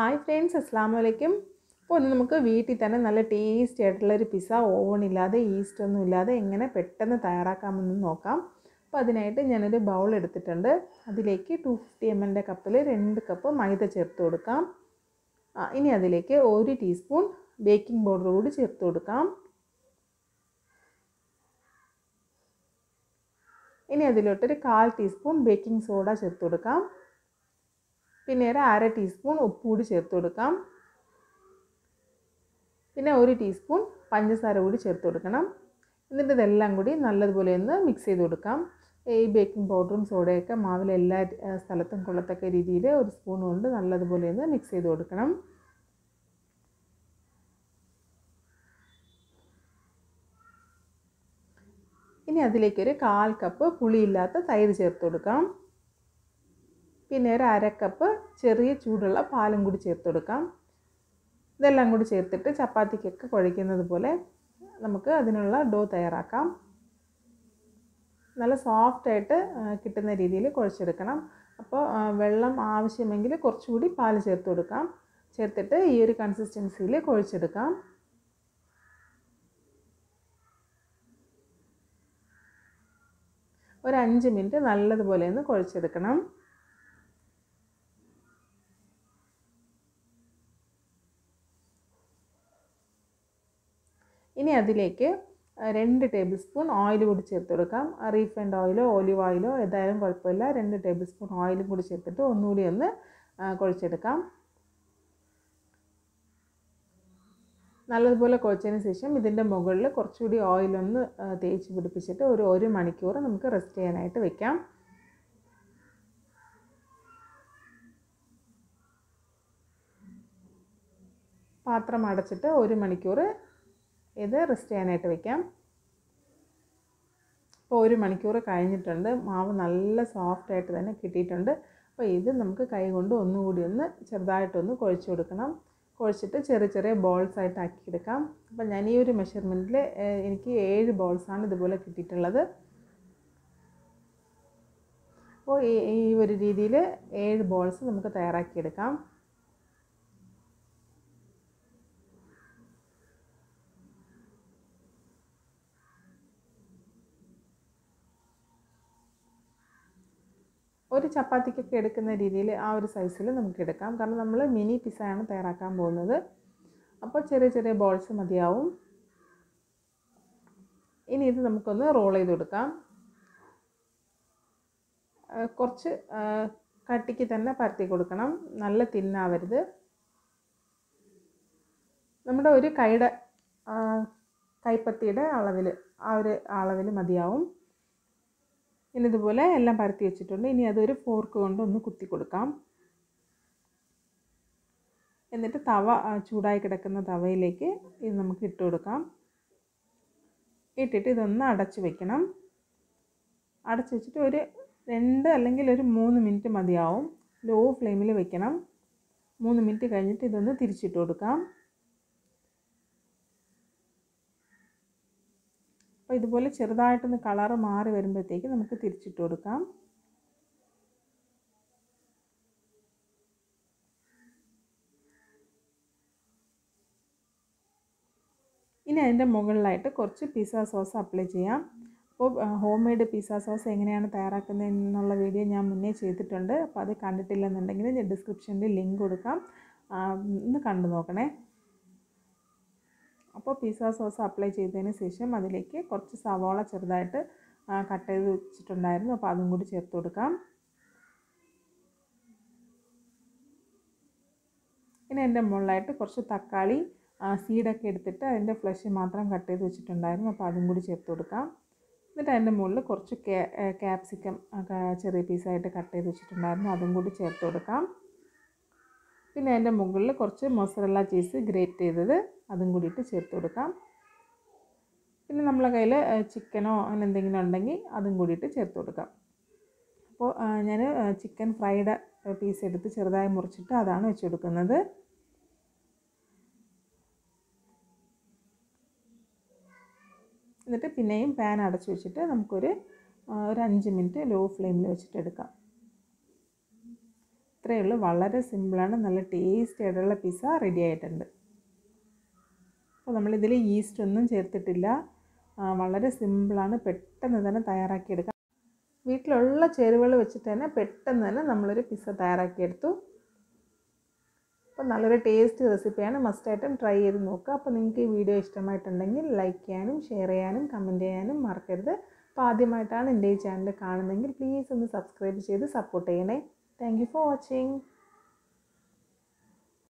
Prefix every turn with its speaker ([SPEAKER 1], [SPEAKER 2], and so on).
[SPEAKER 1] hi friends അസ്സാം വലൈക്കും അപ്പോൾ ഒന്ന് നമുക്ക് വീട്ടിൽ തന്നെ നല്ല ടേസ്റ്റി ആയിട്ടുള്ളൊരു പിസ്സ ഓവൺ ഇല്ലാതെ ഈസ്റ്റ് ഒന്നും ഇല്ലാതെ എങ്ങനെ പെട്ടെന്ന് തയ്യാറാക്കാമെന്ന് നോക്കാം അപ്പോൾ അതിനായിട്ട് ഞാനൊരു ബൗൾ എടുത്തിട്ടുണ്ട് അതിലേക്ക് ടു ഫിഫ്റ്റി എം എല്ലിൻ്റെ കപ്പിൽ രണ്ട് കപ്പ് മൈദ ചേർത്ത് കൊടുക്കാം ആ, ഇനി അതിലേക്ക് ഒരു ടീസ്പൂൺ ബേക്കിംഗ് പൗഡർ കൂടി ചേർത്ത് കൊടുക്കാം ഇനി അതിലോട്ടൊരു കാൽ ടീസ്പൂൺ ബേക്കിംഗ് സോഡ ചേർത്ത് കൊടുക്കാം പിന്നെ ഒരു അര ടീസ്പൂൺ ഉപ്പ് കൂടി ചേർത്ത് കൊടുക്കാം പിന്നെ ഒരു ടീസ്പൂൺ പഞ്ചസാര കൂടി ചേർത്ത് കൊടുക്കണം എന്നിട്ട് ഇതെല്ലാം കൂടി നല്ലതുപോലെ ഒന്ന് മിക്സ് ചെയ്ത് കൊടുക്കാം ഈ ബേക്കിംഗ് പൗഡറും സോഡയൊക്കെ മാവിൽ എല്ലാ ഏഹ്, സ്ഥലത്തും കൊള്ളത്തക്ക രീതിയിൽ ഒരു സ്പൂൺ കൊണ്ട് നല്ലതുപോലെ ഒന്ന് മിക്സ് ചെയ്ത് കൊടുക്കണം ഇനി അതിലേക്കൊരു കാൽ കപ്പ് പുളിയില്ലാത്ത തൈര് ചേർത്ത് കൊടുക്കാം പിന്നെ ഒരു അര കപ്പ് ചെറിയ ചൂടുള്ള പാലും കൂടി ചേർത്ത് കൊടുക്കാം ഇതെല്ലാം കൂടി ചേർത്തിട്ട് ചപ്പാത്തിക്കൊക്കെ കുഴയ്ക്കുന്നത് പോലെ നമുക്ക് അതിനുള്ള ഡോ തയ്യാറാക്കാം നല്ല സോഫ്റ്റായിട്ട് കിട്ടുന്ന രീതിയിൽ കുഴച്ചെടുക്കണം അപ്പോൾ ആ, വെള്ളം ആവശ്യമെങ്കിൽ കുറച്ചുകൂടി പാൽ ചേർത്ത് കൊടുക്കാം ചേർത്തിട്ട് ഈ ഒരു കൺസിസ്റ്റൻസിയിൽ കുഴച്ചെടുക്കാം ഒരു അഞ്ച് മിനിറ്റ് നല്ലതുപോലെ ഒന്ന് കുഴച്ചെടുക്കണം ഇനി അതിലേക്ക് രണ്ട് ടേബിൾ സ്പൂൺ ഓയിൽ കൂടി ചേർത്ത് കൊടുക്കാം റീഫൈൻഡ് ഓയിലോ ഓലിവ് ഓയിലോ ഏതായാലും കുഴപ്പമില്ല രണ്ട് ടേബിൾ സ്പൂൺ ഓയിലും കൂടി ചേർത്തിട്ട് ഒന്നുകൂടി ഒന്ന് ആ, കുഴച്ചെടുക്കാം നല്ലതുപോലെ കുഴച്ചതിന് ശേഷം ഇതിൻ്റെ മുകളിൽ കുറച്ചുകൂടി ഓയിലൊന്ന് ആ, തേച്ച് പിടിപ്പിച്ചിട്ട് ഒരു ഒരു മണിക്കൂർ നമുക്ക് റെസ്റ്റ് ചെയ്യാനായിട്ട് വെക്കാം പാത്രം അടച്ചിട്ട് ഒരു മണിക്കൂർ ഇത് റെസ്റ്റ് ചെയ്യാനായിട്ട് വെക്കാം ഇപ്പോൾ ഒരു മണിക്കൂർ കഴിഞ്ഞിട്ടുണ്ട് മാവ് നല്ല സോഫ്റ്റായിട്ട് തന്നെ കിട്ടിയിട്ടുണ്ട് അപ്പോൾ ഇത് നമുക്ക് കൈ കൊണ്ട് ഒന്നുകൂടി ഒന്ന് ചെറുതായിട്ടൊന്ന് കുഴച്ച് കൊടുക്കണം കുഴച്ചിട്ട് ചെറിയ ചെറിയ ബോൾസ് ആയിട്ട് ആക്കിയെടുക്കാം അപ്പോൾ ഞാൻ ഈ ഒരു മെഷർമെൻറ്റിൽ എനിക്ക് ഏഴ് ബോൾസാണ് ഇതുപോലെ കിട്ടിയിട്ടുള്ളത് അപ്പോൾ ഈ ഈ ഒരു രീതിയിൽ ഏഴ് ബോൾസ് നമുക്ക് തയ്യാറാക്കിയെടുക്കാം ഒരു ചപ്പാത്തിക്കൊക്കെ എടുക്കുന്ന രീതിയിൽ ആ ഒരു സൈസിൽ നമുക്ക് എടുക്കാം കാരണം നമ്മൾ മിനി പിസ്സയാണ് തയ്യാറാക്കാൻ പോകുന്നത് അപ്പോൾ ചെറിയ ചെറിയ ബോൾസ് മതിയാവും ഇനി ഇത് നമുക്കൊന്ന് റോൾ ചെയ്ത് കൊടുക്കാം ആ, കുറച്ച് ആ, കട്ടിക്ക് തന്നെ പരത്തി കൊടുക്കണം നല്ല തിന്നാവരുത് നമ്മുടെ ഒരു കൈയുടെ ആ, കൈപ്പത്തിയുടെ അളവിൽ ആ ഒരു അളവിൽ മതിയാവും ഇനി ഇതുപോലെ എല്ലാം പരത്തി വെച്ചിട്ടുണ്ട് ഇനി അതൊരു ഫോർക്ക് കൊണ്ട് ഒന്ന് കുത്തി കൊടുക്കാം എന്നിട്ട് തവ ആ, ചൂടായി കിടക്കുന്ന തവയിലേക്ക് ഇത് നമുക്ക് ഇട്ട് കൊടുക്കാം ഇട്ടിട്ട് ഇതൊന്ന് അടച്ച് വെക്കണം അടച്ച് വെച്ചിട്ട് ഒരു രണ്ട് അല്ലെങ്കിൽ ഒരു മൂന്ന് മിനിറ്റ് മതിയാവും ലോ ഫ്ലെയിമിൽ വെക്കണം മൂന്ന് മിനിറ്റ് കഴിഞ്ഞിട്ട് ഇതൊന്ന് തിരിച്ചിട്ട് കൊടുക്കാം അപ്പോൾ ഇതുപോലെ ചെറുതായിട്ടൊന്ന് കളറ് മാറി വരുമ്പോഴത്തേക്ക് നമുക്ക് തിരിച്ചിട്ട് കൊടുക്കാം ഇനി അതിൻ്റെ മുകളിലായിട്ട് കുറച്ച് പിസ്സ സോസ് അപ്ലൈ ചെയ്യാം അപ്പോൾ ഹോം മെയ്ഡ് പിസ്സ സോസ് എങ്ങനെയാണ് തയ്യാറാക്കുന്നത് എന്നുള്ള വീഡിയോ ഞാൻ മുന്നേ ചെയ്തിട്ടുണ്ട് അപ്പോൾ അത് കണ്ടിട്ടില്ലെന്നുണ്ടെങ്കിൽ ഞാൻ ഡിസ്ക്രിപ്ഷനിൽ ലിങ്ക് കൊടുക്കാം ആ, ഒന്ന് കണ്ടു നോക്കണേ അപ്പോൾ പിസ്സ സോസ് അപ്ലൈ ചെയ്തതിന് ശേഷം അതിലേക്ക് കുറച്ച് സവാള ചെറുതായിട്ട് കട്ട് ചെയ്ത് വെച്ചിട്ടുണ്ടായിരുന്നു അപ്പോൾ അതും കൂടി ചേർത്ത് കൊടുക്കാം ഇനി എൻ്റെ മുകളിലായിട്ട് കുറച്ച് തക്കാളി സീഡൊക്കെ എടുത്തിട്ട് അതിൻ്റെ ഫ്ലഷ് മാത്രം കട്ട് ചെയ്ത് വെച്ചിട്ടുണ്ടായിരുന്നു അപ്പോൾ അതും കൂടി ചേർത്ത് കൊടുക്കാം എന്നിട്ട് അതിൻ്റെ മുകളിൽ കുറച്ച് ക്യാപ്സിക്കം ചെറിയ പീസായിട്ട് കട്ട് ചെയ്ത് വെച്ചിട്ടുണ്ടായിരുന്നു അതും കൂടി ചേർത്ത് കൊടുക്കാം പിന്നെ അതിൻ്റെ മുകളിൽ കുറച്ച് മൊസറല്ല ചീസ് ഗ്രേറ്റ് ചെയ്തത് അതും കൂടിയിട്ട് ചേർത്ത് കൊടുക്കാം പിന്നെ നമ്മളെ കയ്യിൽ ചിക്കനോ അങ്ങനെ എന്തെങ്കിലും ഉണ്ടെങ്കിൽ അതും കൂടിയിട്ട് ചേർത്ത് കൊടുക്കാം അപ്പോൾ ഞാൻ ചിക്കൻ ഫ്രൈഡ് പീസ് എടുത്ത് ചെറുതായി മുറിച്ചിട്ട് അതാണ് വെച്ച് കൊടുക്കുന്നത് എന്നിട്ട് പിന്നെയും പാൻ അടച്ച് വെച്ചിട്ട് നമുക്കൊരു ആ, ഒരു അഞ്ച് മിനിറ്റ് ലോ ഫ്ലെയിമിൽ വെച്ചിട്ട് എടുക്കാം ഇത്ര ഇത്രയേ ഉള്ളൂ വളരെ സിമ്പിളാണ് നല്ല ടേസ്റ്റി ആയിട്ടുള്ള പിസ്സ റെഡി ആയിട്ടുണ്ട് അപ്പോൾ നമ്മളിതിൽ ഈസ്റ്റ് ഒന്നും ചേർത്തിട്ടില്ല വളരെ സിമ്പിളാണ് പെട്ടെന്ന് തന്നെ തയ്യാറാക്കിയെടുക്കാം വീട്ടിലുള്ള ചേരുവകൾ വെച്ചിട്ട് തന്നെ പെട്ടെന്ന് തന്നെ നമ്മളൊരു പിസ്സ തയ്യാറാക്കിയെടുത്തു അപ്പോൾ നല്ലൊരു ടേസ്റ്റ് റെസിപ്പിയാണ് മസ്റ്റായിട്ടും ട്രൈ ചെയ്ത് നോക്കുക അപ്പോൾ നിങ്ങൾക്ക് ഈ വീഡിയോ ഇഷ്ടമായിട്ടുണ്ടെങ്കിൽ ലൈക്ക് ചെയ്യാനും ഷെയർ ചെയ്യാനും കമൻറ്റ് ചെയ്യാനും മറക്കരുത് അപ്പോൾ ആദ്യമായിട്ടാണ് എൻ്റെ ഈ ചാനൽ കാണുന്നതെങ്കിൽ പ്ലീസ് ഒന്ന് സബ്സ്ക്രൈബ് ചെയ്ത് സപ്പോർട്ട് ചെയ്യണേ താങ്ക് ഫോർ വാച്ചിങ്